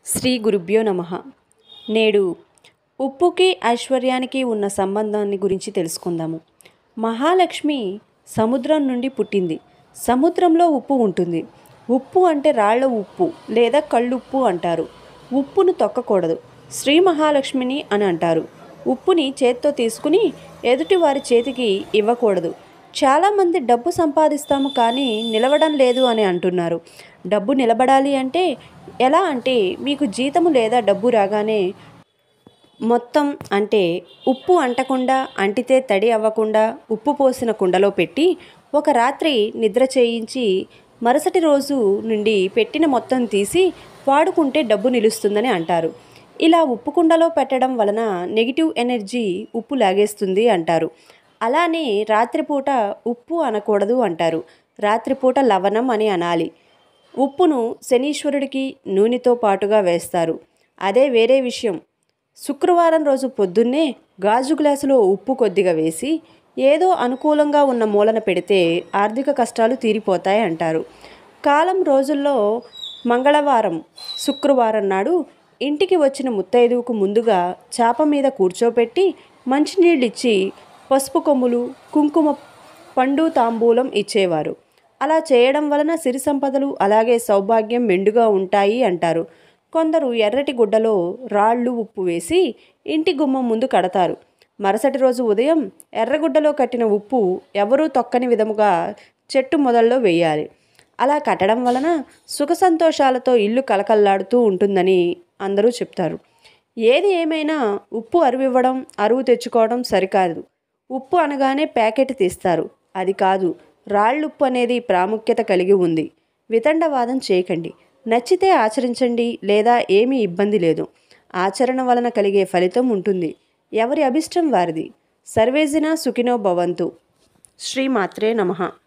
శ్రీ గురుభ్యో నమ నేడు ఉప్పుకి ఐశ్వర్యానికి ఉన్న సంబంధాన్ని గురించి తెలుసుకుందాము మహాలక్ష్మి సముద్రం నుండి పుట్టింది సముద్రంలో ఉప్పు ఉంటుంది ఉప్పు అంటే రాళ్ల ఉప్పు లేదా కళ్ళుప్పు అంటారు ఉప్పును తొక్కకూడదు శ్రీ మహాలక్ష్మిని అని అంటారు ఉప్పుని చేత్తో తీసుకుని ఎదుటి వారి చేతికి ఇవ్వకూడదు చాలామంది డబ్బు సంపాదిస్తాము కానీ నిలవడం లేదు అని అంటున్నారు డబ్బు నిలబడాలి అంటే ఎలా అంటే మీకు జీతము లేదా డబ్బు రాగానే మొత్తం అంటే ఉప్పు అంటకుండా అంటితే తడి అవ్వకుండా ఉప్పు పోసిన కుండలో పెట్టి ఒక రాత్రి నిద్ర చేయించి మరుసటి రోజు నుండి పెట్టిన మొత్తం తీసి వాడుకుంటే డబ్బు నిలుస్తుందని అంటారు ఇలా ఉప్పు కుండలో పెట్టడం వలన నెగిటివ్ ఎనర్జీ ఉప్పు లాగేస్తుంది అంటారు అలానే రాత్రిపూట ఉప్పు అనకూడదు అంటారు రాత్రిపూట లవణం అని అనాలి ఉప్పును శనీశ్వరుడికి నూనెతో పాటుగా వేస్తారు అదే వేరే విషయం శుక్రవారం రోజు పొద్దున్నే గాజు గ్లాసులో ఉప్పు కొద్దిగా వేసి ఏదో అనుకూలంగా ఉన్న మూలన పెడితే ఆర్థిక కష్టాలు తీరిపోతాయి అంటారు కాలం రోజుల్లో మంగళవారం శుక్రవారం నాడు ఇంటికి వచ్చిన ముత్తైదువుకు ముందుగా చాప మీద కూర్చోపెట్టి మంచినీళ్ళిచ్చి పసుపు కొమ్ములు కుంకుమ పండు తాంబూలం ఇచ్చేవారు అలా చేయడం వలన సిరి సంపదలు అలాగే సౌభాగ్యం మెండుగా ఉంటాయి అంటారు కొందరు ఎర్రటి గుడ్డలో రాళ్ళు ఉప్పు వేసి ఇంటి గుమ్మం ముందు కడతారు మరుసటి రోజు ఉదయం ఎర్రగుడ్డలో కట్టిన ఉప్పు ఎవరూ తొక్కని విధముగా చెట్టు మొదల్లో వేయాలి అలా కట్టడం వలన సుఖ సంతోషాలతో ఇల్లు కలకల్లాడుతూ ఉంటుందని అందరూ చెప్తారు ఏది ఏమైనా ఉప్పు అరువివ్వడం అరువు తెచ్చుకోవడం సరికాదు ఉప్పు అనగానే ప్యాకెట్ తీస్తారు అది కాదు రాళ్ళుప్పు అనేది ప్రాముఖ్యత కలిగి ఉంది వితండవాదం చేయకండి నచ్చితే ఆచరించండి లేదా ఏమీ ఇబ్బంది లేదు ఆచరణ వలన కలిగే ఫలితం ఉంటుంది ఎవరి అభిష్టం వారిది సర్వేజిన సుఖినో భవంతు శ్రీమాత్రే నమః